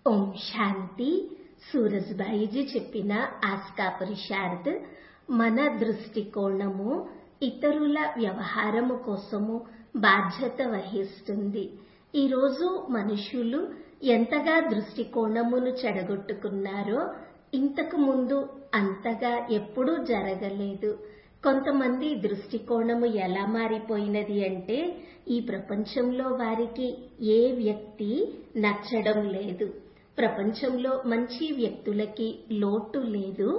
ఓం శాంతి సూరజ్బాయిజీ చెప్పిన ఆస్కా పురుషార్థ్ మన దృష్టికోణము ఇతరుల వ్యవహారము కోసము బాధ్యత వహిస్తుంది ఈరోజు మనుషులు ఎంతగా దృష్టికోణమును చెడగొట్టుకున్నారో ఇంతకు ముందు అంతగా ఎప్పుడూ జరగలేదు కొంతమంది దృష్టికోణము ఎలా మారిపోయినది అంటే ఈ ప్రపంచంలో వారికి ఏ వ్యక్తి నచ్చడం లేదు ప్రపంచంలో మంచి వ్యక్తులకి లోటు లేదు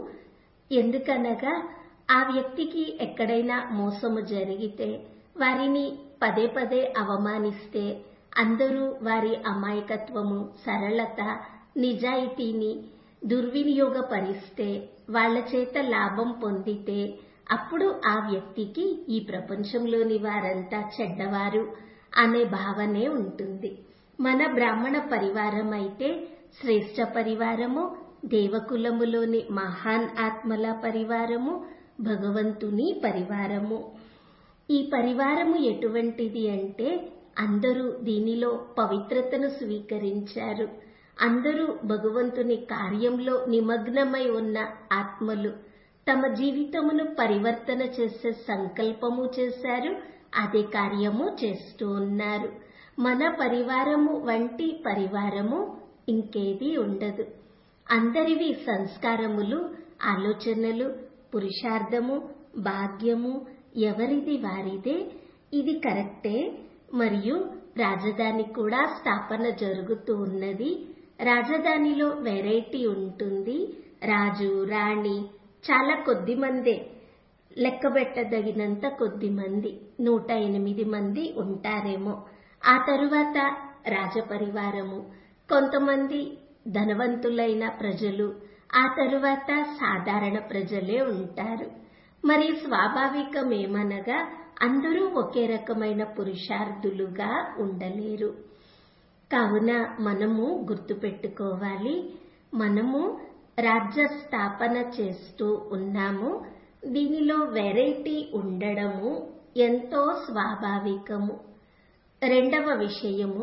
ఎందుకనగా ఆ వ్యక్తికి ఎక్కడైనా మోసము జరిగితే వారిని పదే పదే అవమానిస్తే అందరూ వారి అమాయకత్వము సరళత నిజాయితీని దుర్వినియోగపరిస్తే వాళ్ల చేత లాభం పొందితే అప్పుడు ఆ వ్యక్తికి ఈ ప్రపంచంలోని వారంతా చెడ్డవారు అనే భావనే ఉంటుంది మన బ్రాహ్మణ పరివారం అయితే శ్రేష్ఠ పరివారము దేవకులములోని మహాన్ ఆత్మల పరివారము భగవంతుని పరివారము ఈ పరివారము ఎటువంటిది అంటే అందరూ దీనిలో పవిత్రతను స్వీకరించారు అందరూ భగవంతుని కార్యంలో నిమగ్నమై ఉన్న ఆత్మలు తమ జీవితమును పరివర్తన చేసే సంకల్పము చేశారు అదే కార్యము చేస్తూ ఉన్నారు మన పరివారము వంటి పరివారము ఇంకేది ఉండదు అందరివి సంస్కారములు ఆలోచనలు పురుషార్థము భాగ్యము ఎవరిది వారిదే ఇది కరెక్టే మరియు రాజధాని కూడా స్థాపన జరుగుతూ ఉన్నది రాజధానిలో వెరైటీ ఉంటుంది రాజు రాణి చాలా కొద్ది మందే లెక్కబెట్టదగినంత కొద్ది మంది నూట ఎనిమిది మంది ఉంటారేమో ఆ తరువాత రాజపరివారము కొంతమంది ధనవంతులైన ప్రజలు ఆ తరువాత సాధారణ ప్రజలే ఉంటారు మరి స్వాభావికమేమనగా అందరూ ఒకే రకమైన పురుషార్థులుగా ఉండలేరు కావున మనము గుర్తుపెట్టుకోవాలి మనము రాజ్య స్థాపన చేస్తూ ఉన్నాము దీనిలో వెరైటీ ఉండడము ఎంతో స్వాభావికము రెండవ విషయము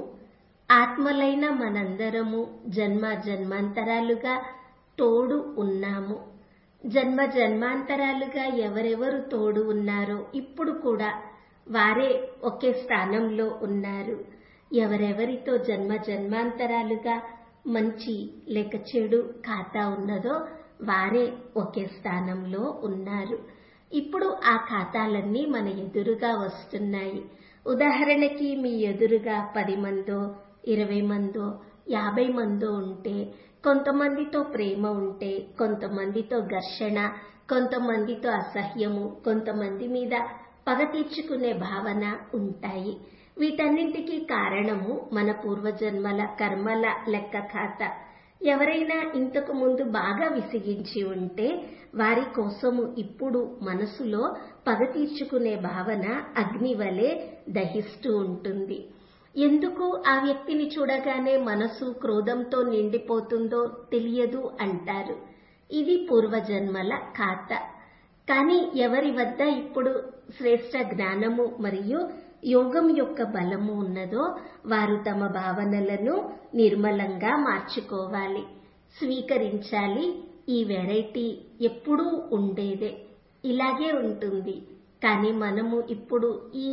ఆత్మలైన మనందరము జన్మ జన్మాంతరాలుగా తోడు ఉన్నాము జన్మ జన్మాంతరాలుగా ఎవరెవరు తోడు ఉన్నారో ఇప్పుడు కూడా వారే ఒకే స్థానంలో ఉన్నారు ఎవరెవరితో జన్మ జన్మాంతరాలుగా మంచి లేక చెడు ఖాతా ఉన్నదో వారే ఒకే స్థానంలో ఉన్నారు ఇప్పుడు ఆ ఖాతాలన్నీ మన ఎదురుగా వస్తున్నాయి ఉదాహరణకి మీ ఎదురుగా పది మందో ఇరవై మందో యాభై మందో ఉంటే కొంతమందితో ప్రేమ ఉంటే కొంతమందితో ఘర్షణ కొంతమందితో అసహ్యము కొంతమంది మీద పగ తీర్చుకునే భావన ఉంటాయి వీటన్నింటికీ కారణము మన పూర్వజన్మల కర్మల లెక్క ఖాతా ఎవరైనా ఇంతకు ముందు బాగా విసిగించి ఉంటే వారి కోసము ఇప్పుడు మనసులో పగ తీర్చుకునే భావన అగ్ని వలె దహిస్తూ ఉంటుంది ఎందుకు ఆ వ్యక్తిని చూడగానే మనసు క్రోధంతో నిండిపోతుందో తెలియదు అంటారు ఇది పూర్వజన్మల ఖాత కానీ ఎవరి వద్ద ఇప్పుడు శ్రేష్ట జ్ఞానము మరియు యోగం యొక్క బలము ఉన్నదో వారు తమ భావనలను నిర్మలంగా మార్చుకోవాలి స్వీకరించాలి ఈ వెరైటీ ఎప్పుడూ ఉండేదే ఇలాగే ఉంటుంది కానీ మనము ఇప్పుడు ఈ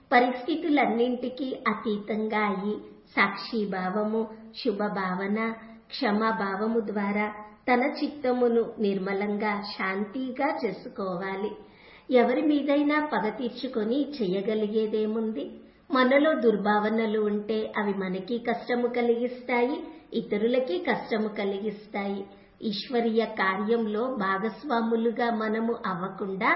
పరిస్థితులన్నింటికీ అతీతంగా అయి సాక్షి భావము శుభ భావన క్షమాభావము ద్వారా తన చిత్తమును నిర్మలంగా శాంతిగా చేసుకోవాలి ఎవరి మీదైనా పగ తీర్చుకొని చేయగలిగేదేముంది మనలో దుర్భావనలు ఉంటే అవి మనకి కష్టము కలిగిస్తాయి ఇతరులకి కష్టము కలిగిస్తాయి ఈశ్వరీయ కార్యంలో భాగస్వాములుగా మనము అవ్వకుండా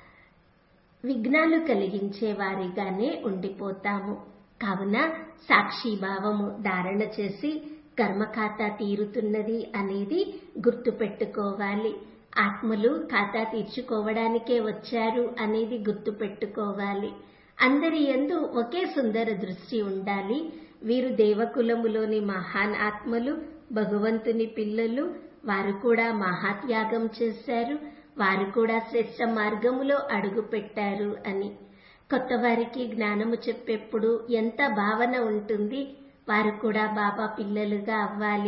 విఘ్నాలు కలిగించే వారిగానే ఉండిపోతాము కావున సాక్షి భావము ధారణ చేసి కర్మఖాతా తీరుతున్నది అనేది గుర్తుపెట్టుకోవాలి ఆత్మలు ఖాతా తీర్చుకోవడానికే వచ్చారు అనేది గుర్తుపెట్టుకోవాలి అందరి ఎందు ఒకే సుందర దృష్టి ఉండాలి వీరు దేవకులములోని మహాన్ ఆత్మలు భగవంతుని పిల్లలు వారు కూడా మహాత్యాగం చేశారు వారు కూడా శ్రేష్ట మార్గములో అడుగు పెట్టారు అని కొత్త వారికి జ్ఞానము చెప్పేప్పుడు ఎంత భావన ఉంటుంది వారు కూడా బాబా పిల్లలుగా అవ్వాలి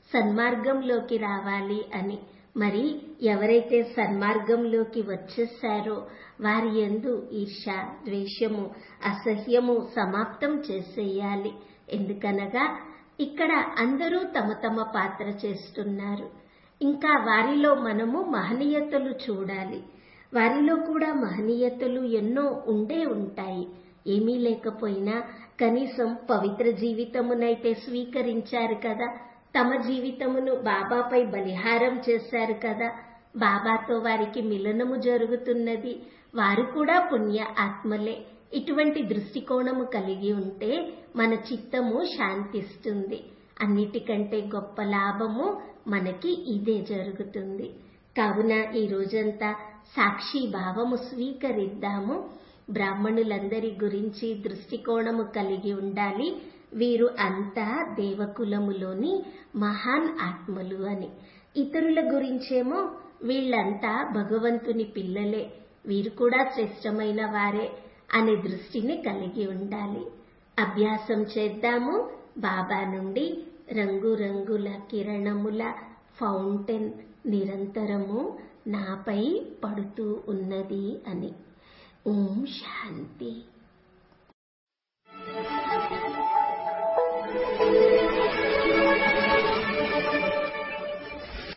సన్మార్గంలోకి రావాలి అని మరి ఎవరైతే సన్మార్గంలోకి వచ్చేసారో వారి యందు ఈర్ష ద్వేషము అసహ్యము సమాప్తం చేసేయాలి ఎందుకనగా ఇక్కడ అందరూ తమ తమ పాత్ర చేస్తున్నారు ఇంకా వారిలో మనము మహనీయతలు చూడాలి వారిలో కూడా మహనీయతలు ఎన్నో ఉండే ఉంటాయి ఏమీ లేకపోయినా కనీసం పవిత్ర జీవితమునైతే స్వీకరించారు కదా తమ జీవితమును బాబాపై బలిహారం చేశారు కదా బాబాతో వారికి మిలనము జరుగుతున్నది వారు కూడా పుణ్య ఆత్మలే ఇటువంటి దృష్టికోణము కలిగి ఉంటే మన చిత్తము శాంతిస్తుంది అన్నిటికంటే గొప్ప లాభము మనకి ఇదే జరుగుతుంది కావున ఈ రోజంతా సాక్షి భావము స్వీకరిద్దాము బ్రాహ్మణులందరి గురించి దృష్టికోణము కలిగి ఉండాలి వీరు అంతా దేవకులములోని మహాన్ ఆత్మలు అని ఇతరుల గురించేమో వీళ్ళంతా భగవంతుని పిల్లలే వీరు కూడా శ్రేష్టమైన వారే అనే దృష్టిని కలిగి ఉండాలి అభ్యాసం చేద్దాము బాబా నుండి రంగురంగుల కిరణముల ఫౌంటైన్ నిరంతరము నాపై పడుతూ ఉన్నది అని ఓం శాంతి